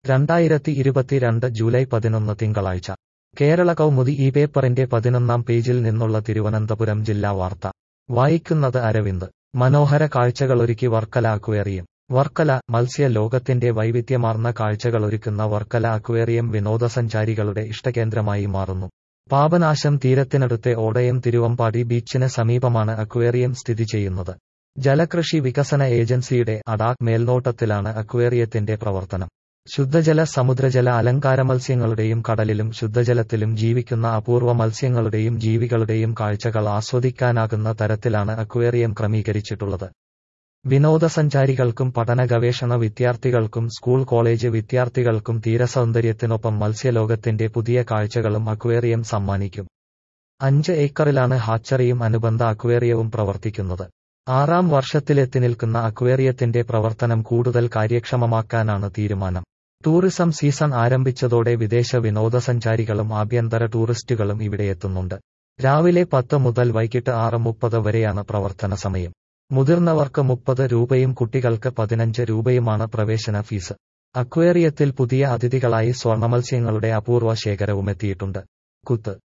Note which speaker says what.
Speaker 1: രണ്ടായിരത്തി ഇരുപത്തിരണ്ട് ജൂലൈ പതിനൊന്ന് തിങ്കളാഴ്ച കേരള കൗമുദി ഈ പേപ്പറിന്റെ പതിനൊന്നാം പേജിൽ നിന്നുള്ള തിരുവനന്തപുരം ജില്ലാ വാർത്ത വായിക്കുന്നത് അരവിന്ദ് മനോഹര കാഴ്ചകളൊരുക്കി വർക്കല അക്വേറിയം വർക്കല മത്സ്യ ലോകത്തിന്റെ വൈവിധ്യമാർന്ന കാഴ്ചകളൊരുക്കുന്ന വർക്കല അക്വേറിയം വിനോദസഞ്ചാരികളുടെ ഇഷ്ടകേന്ദ്രമായി മാറുന്നു പാപനാശം തീരത്തിനടുത്തെ ഓടയം തിരുവമ്പാടി ബീച്ചിന് സമീപമാണ് അക്വേറിയം സ്ഥിതി ചെയ്യുന്നത് ജലകൃഷി വികസന ഏജൻസിയുടെ അഡാക് മേൽനോട്ടത്തിലാണ് അക്വേറിയത്തിന്റെ പ്രവർത്തനം ശുദ്ധജല സമുദ്രജല അലങ്കാര മത്സ്യങ്ങളുടെയും കടലിലും ശുദ്ധജലത്തിലും ജീവിക്കുന്ന അപൂർവ മത്സ്യങ്ങളുടെയും ജീവികളുടെയും കാഴ്ചകൾ ആസ്വദിക്കാനാകുന്ന തരത്തിലാണ് അക്വേറിയം ക്രമീകരിച്ചിട്ടുള്ളത് വിനോദസഞ്ചാരികൾക്കും പഠന ഗവേഷണ വിദ്യാർത്ഥികൾക്കും സ്കൂൾ കോളേജ് വിദ്യാർത്ഥികൾക്കും തീരസൗന്ദര്യത്തിനൊപ്പം മത്സ്യലോകത്തിന്റെ പുതിയ കാഴ്ചകളും അക്വേറിയം സമ്മാനിക്കും അഞ്ച് ഏക്കറിലാണ് ഹാച്ചറിയും അനുബന്ധ അക്വേറിയവും പ്രവർത്തിക്കുന്നത് ആറാം വർഷത്തിലെത്തി നിൽക്കുന്ന അക്വേറിയത്തിന്റെ പ്രവർത്തനം കൂടുതൽ കാര്യക്ഷമമാക്കാനാണ് തീരുമാനം ടൂറിസം സീസൺ ആരംഭിച്ചതോടെ വിദേശ വിനോദസഞ്ചാരികളും ആഭ്യന്തര ടൂറിസ്റ്റുകളും ഇവിടെയെത്തുന്നുണ്ട് രാവിലെ പത്ത് മുതൽ വൈകിട്ട് ആറ് മുപ്പത് വരെയാണ് പ്രവർത്തന സമയം മുതിർന്നവർക്ക് മുപ്പത് രൂപയും കുട്ടികൾക്ക് പതിനഞ്ച് രൂപയുമാണ് പ്രവേശന ഫീസ് അക്വേറിയത്തിൽ പുതിയ അതിഥികളായി സ്വർണമത്സ്യങ്ങളുടെ അപൂർവ ശേഖരവുമെത്തിയിട്ടുണ്ട് കുത്ത്